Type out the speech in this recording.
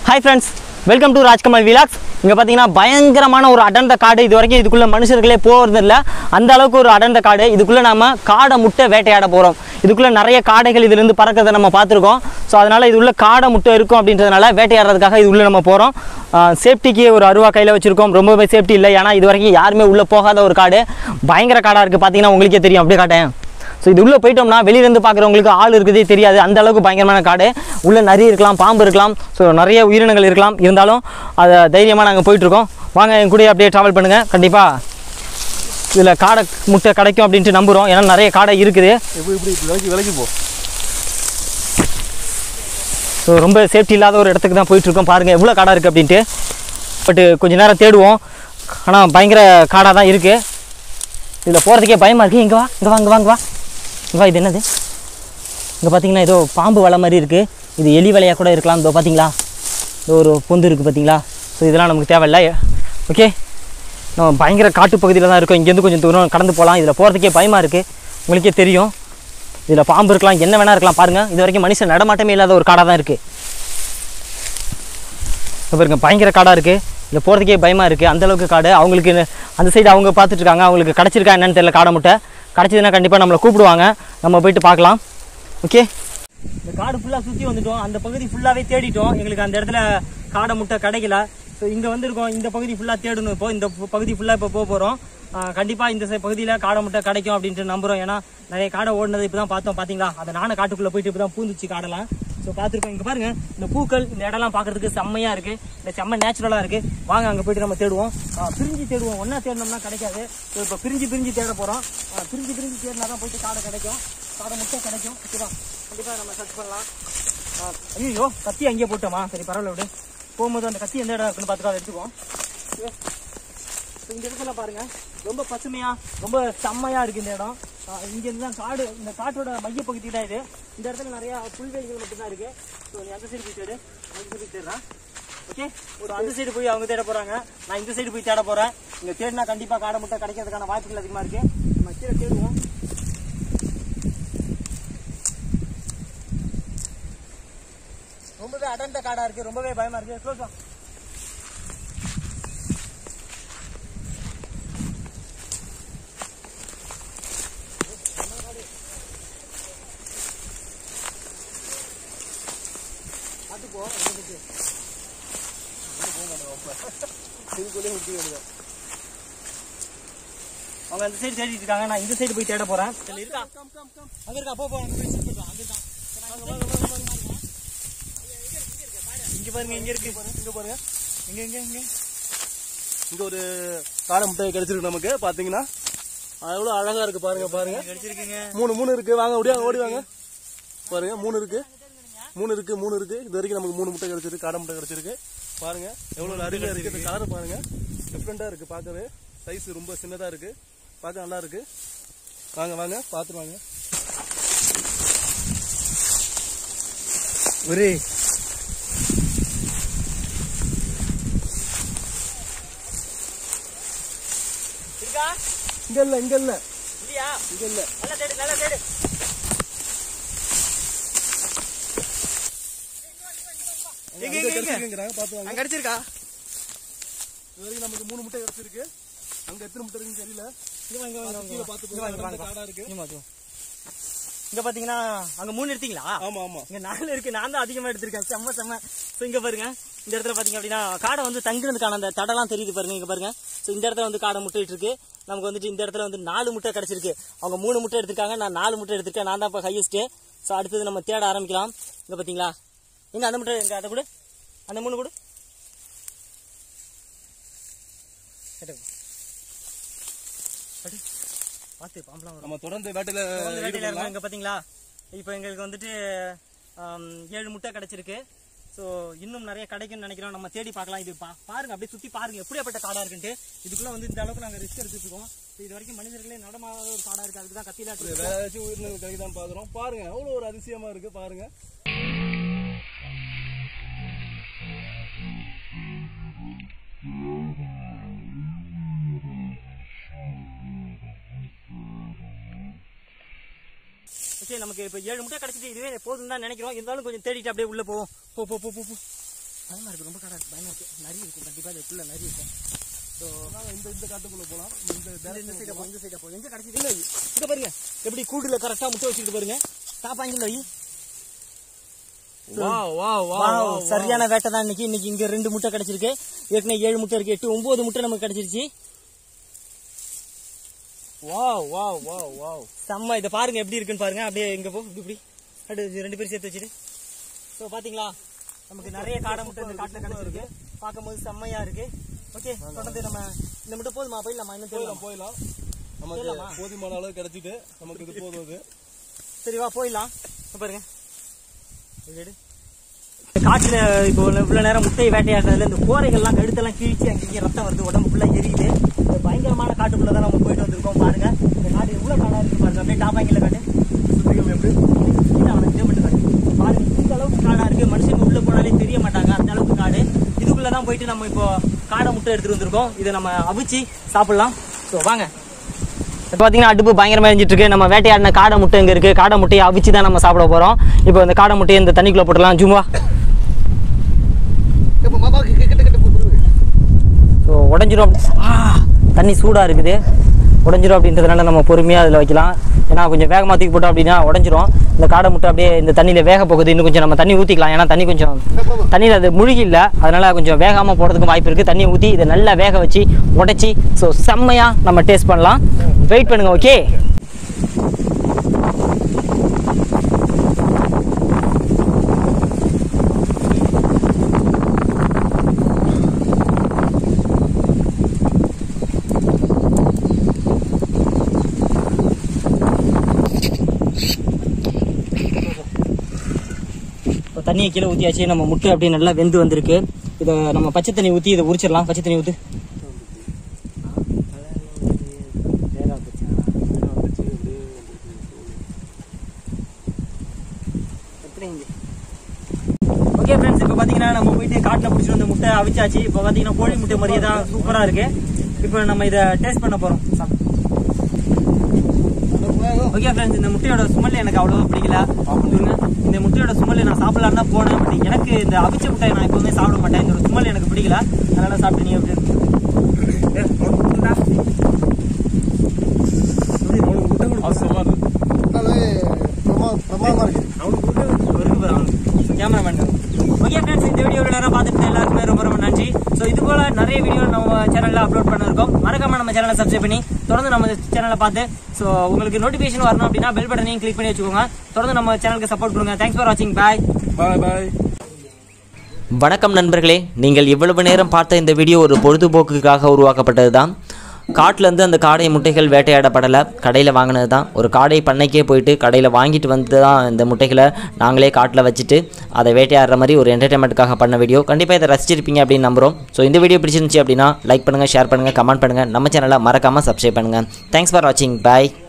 Hi friends welcome to Rajkamal vlogs இங்கே பார்த்தீங்கன்னா பயங்கரமான ஒரு அடர்ந்த காடு இது வரைக்கும் இதுக்குள்ளே மனுஷர்களே போகிறது இல்லை அந்த அளவுக்கு ஒரு அடர்ந்த காடு இதுக்குள்ளே நம்ம காடை முட்டை வேட்டையாட போகிறோம் இதுக்குள்ளே நிறைய காடைகள் இதுலேருந்து பறக்கிறத நம்ம பார்த்துருக்கோம் ஸோ அதனால் இது உள்ள காடை முட்டை இருக்கும் அப்படின்றதுனால வேட்டையாடுறதுக்காக இது உள்ளே நம்ம போகிறோம் சேஃப்டிக்கு ஒரு அருவா கையில் வச்சுருக்கோம் ரொம்பவே சேஃப்டி இல்லை ஏன்னா இது வரைக்கும் யாருமே உள்ளே போகாத ஒரு காடு பயங்கர காடாக இருக்குது பார்த்தீங்கன்னா உங்களுக்கே தெரியும் அப்படியே காட்டேன் ஸோ இது உள்ளே போயிட்டோம்னா வெளியிலேருந்து பார்க்குறவங்களுக்கு ஆள் இருக்குதே தெரியாது அந்த அளவுக்கு பயங்கரமான காடு உள்ளே நிறைய இருக்கலாம் பாம்பு இருக்கலாம் ஸோ நிறைய உயிரினங்கள் இருக்கலாம் இருந்தாலும் அதை தைரியமாக நாங்கள் போயிட்டுருக்கோம் வாங்க என் கூட அப்படியே ட்ராவல் பண்ணுங்கள் கண்டிப்பாக இதில் காடை முட்டை கிடைக்கும் அப்படின்ட்டு நம்புகிறோம் ஏன்னா நிறைய காடை இருக்குது இப்படி இப்படி விலகி விலகி போ ஸோ ரொம்ப சேஃப்டி இல்லாத ஒரு இடத்துக்கு தான் போயிட்டுருக்கோம் பாருங்கள் எவ்வளோ காடாக இருக்குது அப்படின்ட்டு பட்டு கொஞ்ச நேரம் தேடுவோம் ஆனால் பயங்கர காடாக தான் இருக்குது இதில் போகிறதுக்கே பயமாக இருக்குது இங்கே வா இங்கே வா இங்கே வா இங்கே வா இங்கே வா இது என்னது இங்கே பார்த்தீங்கன்னா ஏதோ பாம்பு வலை மாதிரி இருக்குது இது எலி வலையாக கூட இருக்கலாம் இதோ பார்த்தீங்களா இதோ ஒரு பொந்து இருக்குது பார்த்தீங்களா ஸோ இதெல்லாம் நமக்கு தேவையில்ல ஓகே நம்ம பயங்கர காட்டு பகுதியில் தான் இருக்கோம் இங்கேருந்து கொஞ்சம் தூரம் கடந்து போகலாம் இதில் போகிறதுக்கே பயமாக இருக்குது உங்களுக்கே தெரியும் இதில் பாம்பு இருக்கலாம் என்ன வேணா இருக்கலாம் பாருங்கள் இது வரைக்கும் மனுஷன் நடமாட்டமே இல்லாத ஒரு காடாக தான் இருக்குது இப்போ பாருங்க பயங்கர காடாக இருக்குது இதில் போகிறதுக்கே பயமாக இருக்குது அந்தளவுக்கு காடு அவங்களுக்கு இந்த- அந்த சைடு அவங்க பார்த்துட்டு இருக்காங்க அவங்களுக்கு கிடச்சிருக்கா என்னன்னு தெரியல காடை முட்டை கிடச்சதுன்னா கண்டிப்பாக நம்மளை கூப்பிடுவாங்க நம்ம போயிட்டு பார்க்கலாம் ஓகே இந்த காடு ஃபுல்லாக சுற்றி வந்துட்டோம் அந்த பகுதி ஃபுல்லாகவே தேடிட்டோம் எங்களுக்கு அந்த இடத்துல காடை முட்டை கிடைக்கல ஸோ இங்கே வந்திருக்கோம் இந்த பகுதி ஃபுல்லாக தேடணும் இப்போ இந்த பு- பகுதி ஃபுல்லாக இப்போ போக போகிறோம் கண்டிப்பாக இந்த சை- பகுதியில் காடை முட்டை கிடைக்கும் அப்படின்ட்டு நம்புகிறோம் ஏன்னா நிறைய காடை ஓடினது இப்போ தான் பார்த்தோம் பார்த்தீங்களா அந்த நான காட்டுக்குள்ளே போயிட்டு இப்போ தான் பூந்துச்சு காடெல்லாம் ஸோ பார்த்துருக்கோம் இங்கே பாருங்க இந்த பூக்கள் இந்த இடம்லாம் பார்க்கறதுக்கு செம்மையாக இருக்குது இந்த செம்ம நேச்சுரலாக இருக்குது வாங்க அங்கே போயிட்டு நம்ம தேடுவோம் ஆ, பிரிஞ்சு தேடுவோம் ஒன்றா தேடினோம்னா கிடைக்காது ஸோ இப்போ பிரிஞ்சு பிரிஞ்சு தேட போகிறோம் பிரிஞ்சு பிரிஞ்சு தேடினா தான் போயிட்டு காடை கிடைக்கும் காடை முட்டை கிடைக்கும் ஓகேவா கண்டிப்பாக நம்ம சர்ச் பண்ணலாம் ஆ, ஐயோ கத்தி அங்கேயே போட்டோமா சரி பரவாயில்ல விடு போகும்போது அந்த கத்தி எந்த இடம் இருக்குன்னு பார்த்துட்டு அதை எடுத்துக்குவோம் ஓகே இப்போ இந்த இடத்துல பாருங்க ரொம்ப பசுமையா ரொம்ப செம்மையா இருக்கு இந்த இடம் ஆஹ் இங்க இருந்து தான் காடு இந்த காட்டோட மைய பகுதி தான் இது இந்த இடத்துல நிறைய புல்வெளிகள் மட்டும் தான் இருக்கு ஸோ நீ அந்த சைடு போய் தேடு அந்த சைடு போய் தேடுறேன் ஓகே ஒரு அந்த சைடு போய் அவங்க தேட போறாங்க நான் இந்த சைடு போய் தேட போறேன் இங்க தேடினா கண்டிப்பா காடை முட்டை கிடைக்கிறதுக்கான வாய்ப்புகள் அதிகமா இருக்கு நம்ம கீழே தேடுவோம் ரொம்பவே அடர்ந்த காடா இருக்கு ரொம்பவே பயமா இருக்கு க்ளோஸ் இதுக்குள்ளே விட்டு விடுங்க அவங்க அந்த சைடு தேடிட்டு இருக்காங்க நான் இந்த சைடு போய் தேட போறேன் இதுல இருக்கா அங்க இருக்கா போ போ அங்க போய் செக் பண்ணலாம் அங்க இருக்கா இங்க பாருங்க இங்க இருக்கு இங்க பாருங்க இங்க இங்க இங்க இங்க ஒரு காடை முட்டை கிடைச்சிருக்கு நமக்கு பாத்தீங்கன்னா அது எவ்வளவு அழகா இருக்கு பாருங்க பாருங்க கிடைச்சிருக்குங்க மூணு மூணு இருக்கு வாங்க ஓடியா ஓடி வாங்க பாருங்க மூணு இருக்கு மூணு இருக்கு மூணு இருக்கு இது வரைக்கும் நமக்கு மூணு முட்டை கிடைச்சிருக்கு காடை முட்டை கிடைச்சிருக்கு பாருங்க எவ்வளவு அருமையா இருக்கு இந்த கலர் பாருங்க டிஃப்ரெண்டா இருக்கு பார்க்கவே சைஸ் ரொம்ப சின்னதா இருக்கு பார்க்க நல்லா இருக்கு வாங்க வாங்க பார்த்துட்டு வாங்க ஒரே இருக்கா இங்க இல்ல இங்க இல்ல இல்லையா இங்க இல்ல நல்லா தேடு நல்லா தேடு எங்க, அங்க எங்க, எங்க? கிடைச்சிருக்குங்கிறாங்க, பார்த்து வாங்க அங்க கிடைச்சிருக்கா இது வரைக்கும் நமக்கு மூணு முட்டை கிடைச்சிருக்கு அங்க எத்தனை முட்டை இருக்குன்னு தெரியல இங்க வாங்க வாங்க கீழே பார்த்து இங்க வாங்க, போங்க வாங்க. காடா இருக்கு இங்க வாங்க. இங்க பாத்தீங்கன்னா அங்க மூணு எடுத்தீங்களா ஆமா ஆமா இங்க நாலு இருக்கு நான் தான் அதிகமா எடுத்திருக்கேன் செம்ம செம்ம ஸோ இங்க பாருங்க இந்த இடத்துல பாத்தீங்க அப்படின்னா காடை வந்து தங்குறதுக்கான அந்த தடலாம் தெரியுது பாருங்க இங்க பாருங்க ஸோ இந்த இடத்துல வந்து காடை முட்டையிட்டு இருக்கு நமக்கு வந்துட்டு இந்த இடத்துல வந்து நாலு முட்டை கிடைச்சிருக்கு அவங்க மூணு முட்டை எடுத்திருக்காங்க நான் நாலு முட்டை எடுத்திருக்கேன் நான் தான் இப்போ ஹையஸ்ட் ஸோ அடுத்தது நம்ம தேட ஆரம்பிக்கலாம் இங்க பாத்தீங்களா எங்க அந்த முட்டை எங்க அதை கொடு அந்த மூணு கொடு கேட்டுக்கோ. அடி. பார்த்து பாம்பலாம் வரும் நம்ம தொடர்ந்து வேட்டையில வந்து வேட்டையில ஈடுபடலாம். இருக்கோம் இங்க பாத்தீங்களா இப்போ எங்களுக்கு வந்துட்டு ஆம், ஏழு முட்டை கிடைச்சிருக்கு ஸோ இன்னும் நிறைய கிடைக்கும்னு நினைக்கிறோம் நம்ம தேடி பார்க்கலாம் இது பா பாருங்க அப்படியே சுத்தி பாருங்க எப்படியாப்பட்ட காடா இருக்குன்ட்டு இதுக்குள்ள வந்து இந்த அளவுக்கு நாங்க ரிஸ்க் எடுத்துட்டு இருக்கோம் So, இது வரைக்கும் மனிதர்களே நடமாத ஒரு காடா இருக்கு அதுக்கு தான் கத்தியில வேற ஏதாச்சும் உயிரினங்கள் கிடைக்குதான் பாக்குறோம் பாருங்க அவ்வளவு ஒரு அதிசயமா இருக்கு பாருங்க ஓகே நமக்கு இப்போ ஏழு முட்டை கிடைச்சிட்டு இதுவே போதும் தான் நினைக்கிறோம் இருந்தாலும் கொஞ்சம் தேடிட்டு அப்படியே உள்ள போவோம் போ போ போ போ போ பயமாக இருக்குது ரொம்ப காடாக இருக்குது பயமாக இருக்குது நிறைய இருக்கும் கண்டிப்பாக அதுக்குள்ளே நிறைய இருக்கும் ஸோ நாங்க இந்த இந்த காட்டுக்குள்ள போலாம் இந்த இந்த சைடாக போ இந்த சைடாக போ எங்கே கிடச்சி இல்லை இங்கே பாருங்க எப்படி கூட்டில் கரெக்டாக முட்டை வச்சுக்கிட்டு பாருங்க சாப்பாங்கில் வை வா வா வா Wow, சரியான வேட்டை தான் இன்னைக்கு இன்னைக்கு இங்க ரெண்டு முட்டை கிடைச்சிருக்கு ஏற்கனவே ஏழு முட்டை இருக்கு எட்டு ஒன்பது முட்டை நமக்கு கிடைச்சிருச்சு வா வா வா வா செம்ம இதை பாருங்க எப்படி இருக்குன்னு பாருங்க அப்படியே இங்க போ இப்படி இப்படி அப்படியே இது ரெண்டு பேரும் சேர்த்து வச்சுட்டு ஸோ பாத்தீங்களா நமக்கு நிறைய காடை முட்டை இந்த காட்டுல கிடைச்சிருக்கு பார்க்கும்போது செம்மையா இருக்கு ஓகே தொடர்ந்து நம்ம இந்த முட்டை போதுமா போயிடலாமா இன்னும் தெரியலாம் போயிடலாம் நமக்கு போயிடலாமா? போதுமான அளவு கிடைச்சிட்டு நமக்கு இது போதும் அது சரி வா போயிடலாம் இப்ப பாருங்க இது எடு. இந்த காட்டுல இப்போ உள்ள- இவ்வளவு நேரம் முட்டையை வேட்டையாடுறதுல இந்த கோரைகள்லாம் கழுத்தெல்லாம் கிழிச்சு அங்கேயே ரத்தம் வருது உடம்பு ஃபுல்லா எரியுது இந்த பயங்கரமான காட்டுக்குள்ள தான் நம்ம போயிட்டு வந்திருக்கோம் பாருங்க இந்த காடு எவ்வளவு காடா இருக்கு பாருங்க அப்படியே டாப்பாங்கில காட்டு சுத்திகம் எப்படி கீழே அவனுக்கு இதே மட்டும் காட்டு பாருங்க இந்த அளவுக்கு காடா இருக்கு மனுஷங்க உள்ள போனாலே தெரிய மாட்டாங்க அந்த அளவுக்கு காடு இதுக்குள்ள தான் போயிட்டு நம்ம இப்போ காடை முட்டை எடுத்துட்டு வந்திருக்கோம் இதை நம்ம அவிச்சு சாப்பிடலாம் ஸோ வாங்க இப்போ பார்த்தீங்கன்னா அடுப்பு பயங்கரமாக எரிஞ்சிட்டு இருக்கு நம்ம வேட்டையாடின காடை முட்டை இங்கே இருக்குது காடை முட்டையை அவிச்சு தான் நம்ம சாப்பிட போகிறோம் இப்போ இந்த காடை முட்டையை இந்த தண்ணிக்குள்ளே போட்டுடலாம் ஜும்வா ஸோ உடஞ்சிரும் அப்படி- ஆ தண்ணி சூடாக இருக்குது உடஞ்சிரும் அப்படின்றதுனால நம்ம பொறுமையாக அதில் வைக்கலாம் ஏன்னா கொஞ்சம் வேகமாக தூக்கி போட்டோம் அப்படின்னா உடஞ்சிரும் இந்த காடை முட்டை அப்படியே இந்த தண்ணியில் வேக போகுது இன்னும் கொஞ்சம் நம்ம தண்ணி ஊற்றிக்கலாம் ஏன்னா தண்ணி கொஞ்சம் தண்ணியில் அது முழுகி இல்லை அதனால் கொஞ்சம் வேகாமல் போகிறதுக்கு வாய்ப்பு இருக்குது தண்ணியை ஊற்றி இதை நல்லா வேக வச்சு உடச்சி ஸோ செம்மையாக நம்ம டேஸ்ட் பண்ணலாம் வெயிட் பண்ணுங்கள் ஓகே இப்போ தண்ணியை கீழே ஊற்றியாச்சு நம்ம முட்டை அப்படியே நல்லா வெந்து வந்திருக்கு இதை நம்ம பச்சை தண்ணி ஊற்றி இதை உரிச்சிடலாம் பச்சை தண்ணி ஊற்று ஓகே ஃப்ரெண்ட்ஸ் இப்போ பார்த்தீங்கன்னா நம்ம போயிட்டு காட்டில் பிடிச்சிட்டு வந்த முட்டை அவிச்சாச்சு இப்போ பார்த்தீங்கன்னா கோழி முட்டை மாதிரியே தான் சூப்பராக இருக்கு இப்போ நம்ம இதை டேஸ்ட் பண்ண போகிறோம் ஓகே ஃப்ரெண்ட்ஸ் இந்த முட்டையோட சுமல் எனக்கு அவ்வளோவா பிடிக்கல சொல்லுங்க இந்த முட்டையோட சுமல் நான் சாப்பிடலான்னு தான் போனேன் பட் எனக்கு இந்த அவிச்ச முட்டையை நான் எப்பவுமே சாப்பிட மாட்டேன் இந்த சுமல் எனக்கு பிடிக்கல அதனால சாப்பிட்டு நீ எப்படி இருக்கு? அவசரமா இருக்கு பிரமாதமா இருக்கு இருக்கு பாரு அவனுக்கு. So, cameraman. ஓகே ஃப்ரெண்ட்ஸ் இந்த வீடியோ நேரம் பார்த்துட்டு எல்லாருக்குமே ரொம்ப ரொம்ப நன்றி ஸோ இது போல நிறைய வீடியோ நம்ம சேனலில் அப்லோட் பண்ணிருக்கோம் மறக்காம நம்ம சேனலை சப்ஸ்கிரைப் பண்ணி தொடர்ந்து நம்ம சேனலை பார்த்து ஸோ உங்களுக்கு நோட்டிஃபிகேஷன் வரணும் அப்படின்னா பெல் பட்டனையும் கிளிக் பண்ணி வச்சுக்கோங்க தொடர்ந்து நம்ம சேனலுக்கு சப்போர்ட் கொடுங்க தேங்க்ஸ் ஃபார் வாட்சிங் பாய் பாய் பாய் வணக்கம் நண்பர்களே நீங்கள் இவ்வளவு நேரம் பார்த்த இந்த வீடியோ ஒரு பொழுதுபோக்குக்காக உருவாக்கப்பட்டது தான் காட்டிலேருந்து அந்த காடை முட்டைகள் வேட்டையாடப்படலை கடையில் வாங்கினது தான் ஒரு காடை பண்ணைக்கே போயிட்டு கடையில் வாங்கிட்டு வந்து தான் இந்த முட்டைகளை நாங்களே காட்டில் வச்சுட்டு அதை வேட்டையாடுற மாதிரி ஒரு என்டர்டைன்மெண்ட்டுக்காக பண்ண வீடியோ கண்டிப்பாக இதை ரசிச்சிருப்பீங்க அப்படின்னு நம்புகிறோம் ஸோ இந்த வீடியோ பிடிச்சிருந்துச்சி அப்படின்னா லைக் பண்ணுங்கள் ஷேர் பண்ணுங்கள் கமெண்ட் பண்ணுங்கள் நம்ம சேனலை மறக்காமல் சப்ஸ்கிரைப் பண்ணுங்கள் தேங்க்ஸ் ஃபார் வாட்சிங் பாய்